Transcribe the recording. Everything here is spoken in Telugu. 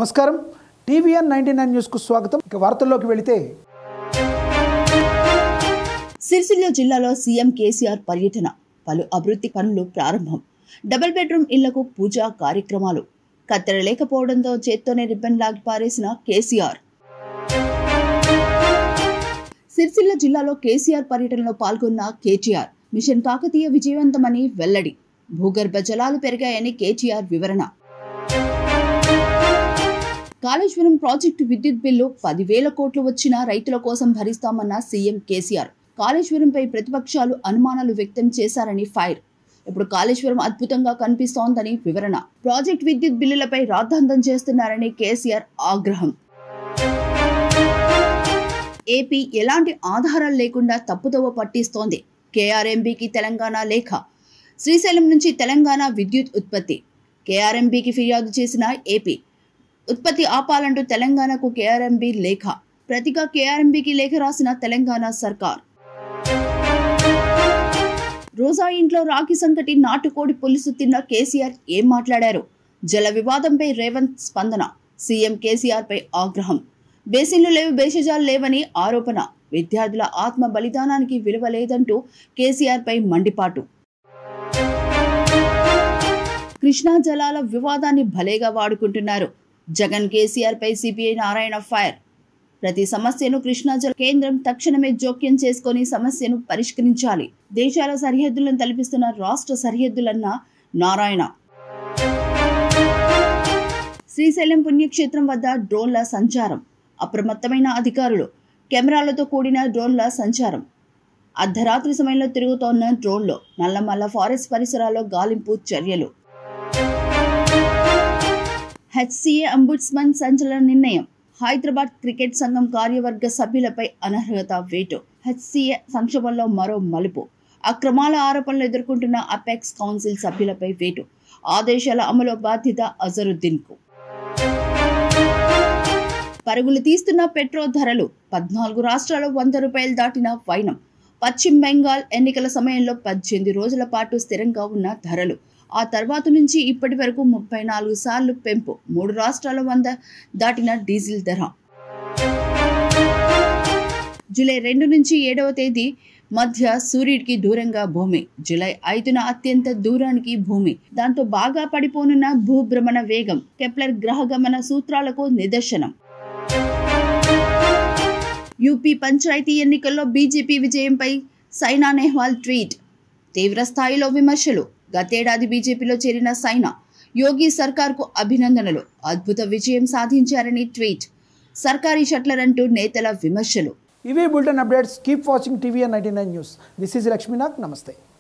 నమస్కారం టీవీఎన్ నైన్టీ నైన్ న్యూస్కు స్వాగతం ఇక వార్తల్లోకి వెళితే సిరిసిల్ల జిల్లాలో సీఎం కేసీఆర్ పర్యటన పలు అభివృద్ధి పనులు ప్రారంభం డబుల్ బెడ్రూమ్ ఇళ్లకు పూజా కార్యక్రమాలు కత్తెర లేకపోవడంతో చేత్తోనే రిబ్బన్ లాగి పారేసిన కేసీఆర్ సిరిసిల్ల జిల్లాలో కేసీఆర్ పర్యటనలో పాల్గొన్న కేటీఆర్ మిషన్ కాకతీయ విజయవంతమని వెల్లడి భూగర్భ జలాలు పెరిగాయని కేటీఆర్ వివరణ కాళేశ్వరం ప్రాజెక్టు విద్యుత్ బిల్లు పదివేల కోట్లు వచ్చినా రైతుల కోసం భరిస్తామన్న సీఎం కేసీఆర్ కాళేశ్వరంపై ప్రతిపక్షాలు అనుమానాలు వ్యక్తం చేశారని ఫైర్ ఇప్పుడు కాళేశ్వరం అద్భుతంగా కనిపిస్తోందని వివరణ ప్రాజెక్ట్ విద్యుత్ బిల్లులపై రాద్ధాంతం చేస్తున్నారని కేసీఆర్ ఆగ్రహం ఏపీ ఎలాంటి ఆధారాలు లేకుండా తప్పుదోవ పట్టిస్తోంది కేఆర్ఎంబీకి తెలంగాణ లేఖ శ్రీశైలం నుంచి తెలంగాణ విద్యుత్ ఉత్పత్తి కేఆర్ఎంబీకి ఫిర్యాదు చేసిన ఏపీ ఉత్పత్తి ఆపాలంటూ తెలంగాణకు కేఆర్ఎంబీ లేఖ ప్రతిగా కేఆర్ఎంబీకి లేఖ రాసిన తెలంగాణ సర్కార్ రోజా ఇంట్లో రాఖీ సంకటి నాటుకోడి పులుసు తిన్న కేసీఆర్ ఏం మాట్లాడారు జల వివాదంపై రేవంత్ స్పందన సీఎం కేసీఆర్ పై ఆగ్రహం బేసిన్లు లేవు భేషజాలు లేవని ఆరోపణ విద్యార్థుల ఆత్మ బలిదానానికి విలువ లేదంటూ కేసీఆర్ పై మండిపాటు కృష్ణా జలాల వివాదాన్ని భలేగా వాడుకుంటున్నారు జగన్ కేసీఆర్ పై సిపిఐ నారాయణ ఫైర్ ప్రతి సమస్యను కృష్ణా జల కేంద్రం తక్షణమే జోక్యం చేసుకొని సమస్యను పరిష్కరించాలి దేశాల సరిహద్దులను తలపిస్తున్న రాష్ట్ర సరిహద్దులన్న నారాయణ శ్రీశైలం పుణ్యక్షేత్రం వద్ద డ్రోన్ల సంచారం అప్రమత్తమైన అధికారులు కెమెరాలతో కూడిన డ్రోన్ల సంచారం అర్ధరాత్రి సమయంలో తిరుగుతోన్న డ్రోన్లో నల్లమల్ల ఫారెస్ట్ పరిసరాల్లో గాలింపు చర్యలు హెచ్సిఏ అంబుడ్స్మన్ సంచలన నిర్ణయం హైదరాబాద్ క్రికెట్ సంఘం కార్యవర్గ సభ్యులపై అనర్హత వేటు హెచ్సిఏ సంక్షోభంలో మరో మలుపు అక్రమాల ఆరోపణలు ఎదుర్కొంటున్న అపెక్స్ కౌన్సిల్ సభ్యులపై వేటు ఆదేశాల అమలు బాధ్యత అజరుద్దీన్కు పరుగులు తీస్తున్న పెట్రోల్ ధరలు పద్నాలుగు రాష్ట్రాలు వంద రూపాయలు దాటిన వైనం పశ్చిమ బెంగాల్ ఎన్నికల సమయంలో పద్దెనిమిది రోజుల పాటు స్థిరంగా ఉన్న ధరలు ఆ తర్వాత నుంచి ఇప్పటి వరకు ముప్పై నాలుగు సార్లు పెంపు మూడు రాష్ట్రాల వంద దాటిన డీజిల్ ధర జూలై రెండు నుంచి ఏడవ తేదీ మధ్య సూర్యుడికి దూరంగా భూమి జూలై ఐదున అత్యంత దూరానికి భూమి దాంతో బాగా పడిపోనున్న భూభ్రమణ వేగం కెప్లర్ గ్రహగమన సూత్రాలకు నిదర్శనం యూపీ పంచాయతీ ఎన్నికల్లో బీజేపీ విజయంపై సైనా నెహ్వాల్ ట్వీట్ తీవ్ర స్థాయిలో విమర్శలు గతేడాది బీజేపీలో చేరిన సైనా యోగి సర్కార్కు అభినందనలు అద్భుత విజయం సాధించారని ట్వీట్ సర్కారీ షట్లర్ అంటూ నేతల విమర్శలు ఇవే bulletin updates keep watching TVN ninety nine news this is Lakshminath నమస్తే